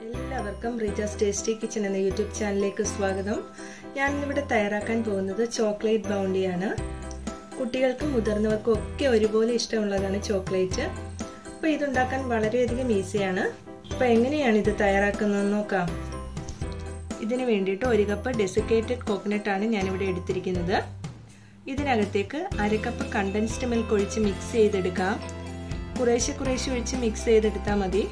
എല്ലാവർക്കും Rijas tasty kitchen എന്ന YouTube ചാനലിലേക്ക് സ്വാഗതം ഞാൻ ഇന്നിവിടെ തയ്യാറാക്കാൻ പോകുന്നത് ചോക്ലേറ്റ് ബൗണ്ടിയാണ് കുട്ടികൾക്കും മുതിർന്നവർക്കും ഒക്കെ ഒരുപോലെ ഇഷ്ടമുള്ളതാണ് ചോക്ലേറ്റ് അപ്പോൾ ഇതുണ്ടാക്കാൻ വളരെയധികം ഈസിയാണ് അപ്പോൾ എങ്ങനെയാണ് ഇത് തയ്യാറാക്കുന്നതെന്ന് നോക്കാം ഇതിന് വേണ്ടിയിട്ട് ഒരു കപ്പ് ഡെസിക്കേറ്റഡ് കോക്കനട്ട് ആണ് ഞാനിവിടെ എടുത്തിരിക്കുന്നത് ഇതിനകത്തേക്ക് അര കപ്പ് കണ്ടൻസ്ഡ് മിൽക്ക് ഒഴിച്ച് മിക്സ് ചെയ്തെടുക്കാം കുറേശ്ശെ കുറേശ്ശെ ഒഴിച്ച് മിക്സ് ചെയ്തെടുത്താൽ മതി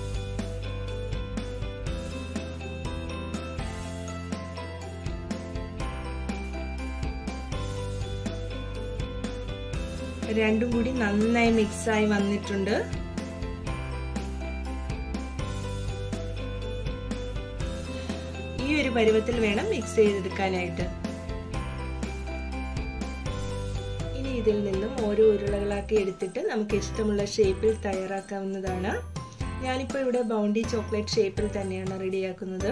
രണ്ടും കൂടി നന്നായി മിക്സായി വന്നിട്ടുണ്ട് ഈ ഒരു പരുവത്തിൽ വേണം മിക്സ് ചെയ്തെടുക്കാനായിട്ട് ഇനി ഇതിൽ നിന്നും ഓരോ ഉരുളകളാക്കി എടുത്തിട്ട് നമുക്ക് ഇഷ്ടമുള്ള ഷേപ്പിൽ തയ്യാറാക്കാവുന്നതാണ് ഞാനിപ്പോൾ ഇവിടെ ബൗണ്ടി ചോക്ലേറ്റ് ഷേപ്പിൽ തന്നെയാണ് റെഡിയാക്കുന്നത്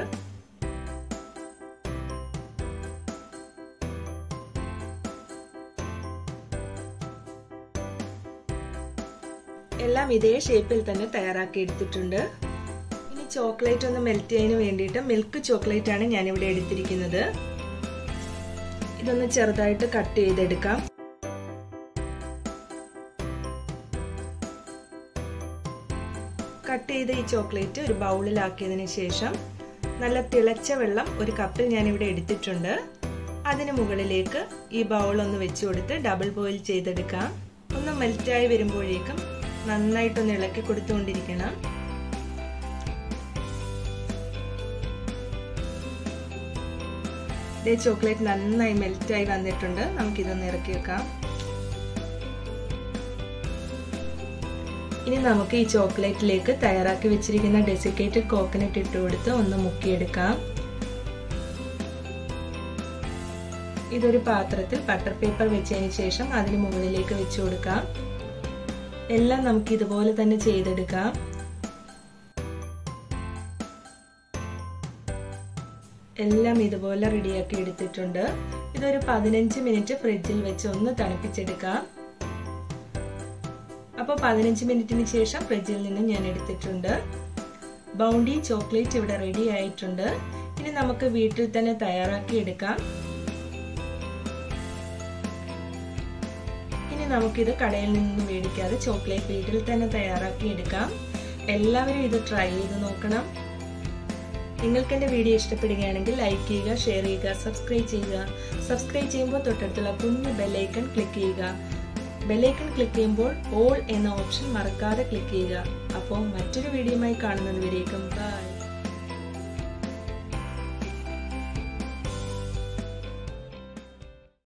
എല്ലാം ഇതേ ഷേപ്പിൽ തന്നെ തയ്യാറാക്കി എടുത്തിട്ടുണ്ട് ഇനി ചോക്ലേറ്റ് ഒന്ന് മെൽറ്റ് ചെയ്യാൻ വേണ്ടിയിട്ട് മിൽക്ക് ചോക്ലേറ്റ് ആണ് ഞാനിവിടെ എടുത്തിരിക്കുന്നത് ഇതൊന്ന് ചെറുതായിട്ട് കട്ട് ചെയ്തെടുക്കാം കട്ട് ചെയ്ത ഈ ചോക്ലേറ്റ് ഒരു ബൗളിലാക്കിയതിന് ശേഷം നല്ല തിളച്ച വെള്ളം ഒരു കപ്പിൽ ഞാനിവിടെ എടുത്തിട്ടുണ്ട് അതിന് മുകളിലേക്ക് ഈ ബൗൾ ഒന്ന് വെച്ചു കൊടുത്ത് ഡബിൾ ബോയിൽ ചെയ്തെടുക്കാം ഒന്ന് മെൽറ്റായി വരുമ്പോഴേക്കും നന്നായിട്ടൊന്ന് ഇളക്കി കൊടുത്തുകൊണ്ടിരിക്കണം ഇതേ ചോക്ലേറ്റ് നന്നായി മെൽറ്റായി വന്നിട്ടുണ്ട് നമുക്കിതൊന്ന് ഇറക്കി വെക്കാം ഇനി നമുക്ക് ഈ ചോക്ലേറ്റിലേക്ക് തയ്യാറാക്കി വെച്ചിരിക്കുന്ന ഡെസിക്കേറ്റഡ് കോക്കനട്ട് ഇട്ട് കൊടുത്ത് ഒന്ന് മുക്കിയെടുക്കാം ഇതൊരു പാത്രത്തിൽ ബട്ടർ പേപ്പർ വെച്ചതിന് ശേഷം അതിന് മുകളിലേക്ക് വെച്ചു കൊടുക്കാം എല്ലാം നമുക്ക് ഇതുപോലെ തന്നെ ചെയ്തെടുക്കാം എല്ലാം ഇതുപോലെ റെഡിയാക്കി എടുത്തിട്ടുണ്ട് ഇതൊരു പതിനഞ്ച് മിനിറ്റ് ഫ്രിഡ്ജിൽ വെച്ച് ഒന്ന് തണുപ്പിച്ചെടുക്കാം അപ്പോൾ പതിനഞ്ച് മിനിറ്റിന് ശേഷം ഫ്രിഡ്ജിൽ നിന്ന് ഞാൻ എടുത്തിട്ടുണ്ട് ബൗണ്ടി ചോക്ലേറ്റ് ഇവിടെ റെഡി ആയിട്ടുണ്ട് ഇനി നമുക്ക് വീട്ടിൽ തന്നെ തയ്യാറാക്കി എടുക്കാം ഇനി നമുക്കിത് കടയിൽ നിന്ന് മേടിക്കാതെ ചോക്ലേറ്റ് വീട്ടിൽ തന്നെ തയ്യാറാക്കി എടുക്കാം എല്ലാവരും ഇത് ട്രൈ ചെയ്ത് നോക്കണം നിങ്ങൾക്ക് എൻ്റെ വീഡിയോ ഇഷ്ടപ്പെടുകയാണെങ്കിൽ ലൈക്ക് ചെയ്യുക ഷെയർ ചെയ്യുക സബ്സ്ക്രൈബ് ചെയ്യുക സബ്സ്ക്രൈബ് ചെയ്യുമ്പോൾ തൊട്ടടുത്തുള്ള കുഞ്ഞു ബെല്ലൈക്കൺ ക്ലിക്ക് ചെയ്യുക ബെല്ലൈക്കൺ ക്ലിക്ക് ചെയ്യുമ്പോൾ ഓൾ എന്ന ഓപ്ഷൻ മറക്കാതെ ക്ലിക്ക് ചെയ്യുക അപ്പോൾ മറ്റൊരു വീഡിയോയുമായി കാണുന്നത് വരേക്കും ബൈ